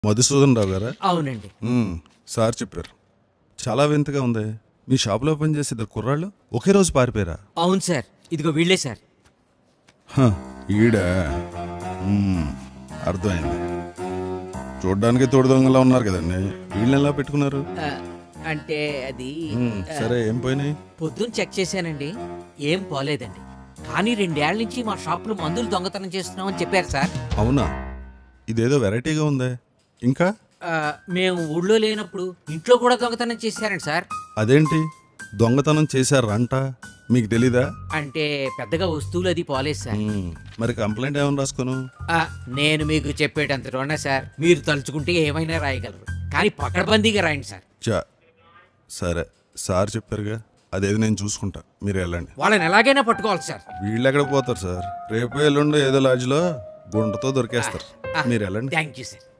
మధుసూదన్ రావు గారా అవునండి మ్మ్, సార్ చెప్పారు చాలా వింతగా ఉంది మీ షాప్లో పనిచేసే ఇద్దరు కుర్రాళ్ళు ఒకే రోజు పారిపోయారా అవును సార్ ఇదిగో వీళ్ళే సార్ హ, ఈడా మ్మ్, అర్థమైంది చూడ్డానికి తోడు దొంగలా ఉన్నారు కదండి వీళ్ళని ఎలా పెట్టుకున్నారు ఆ, అంటే అది మ్మ్, సరే ఏం పోయినాయి పొద్దున్న చెక్ చేశానండి ఏం పోలేదండి కానీ రెండేళ్ల నుంచి మా షాప్లో మందులు దొంగతనం చేస్తున్నామని చెప్పారు సార్ అవునా ఇదేదో వెరైటీగా ఉందే ఇంకా ఆ, మేము ఊళ్ళో లేనప్పుడు ఇంట్లో కూడా దొంగతనం చేశారండి సార్ అదేంటి దొంగతనం చేశారంట మీకు తెలీదా అంటే పెద్దగా వస్తువులు అది పోలేదు సార్ మ్మ్, మరి కంప్లైంట్ ఏమైనా రాసుకోను ఆ, నేను మీకు చెప్పేటంత ఉన్నా సార్ మీరు తలుచుకుంటే ఏమైనా రాయగలరు కానీ పకడ్బందీగా రాయండి సార్ చా సరే సార్ చెప్పారుగా అదేది నేను చూసుకుంటా మీరు వెళ్ళండి వాళ్ళని ఎలాగైనా పట్టుకోవాలి సార్ వీళ్ళు ఎక్కడ పోతారు సార్ రేపు ఎల్లుండి ఏదో లాడ్జ్లో గుంటతో దొరికేస్తారు మీరు వెళ్ళండి థ్యాంక్ యూ సార్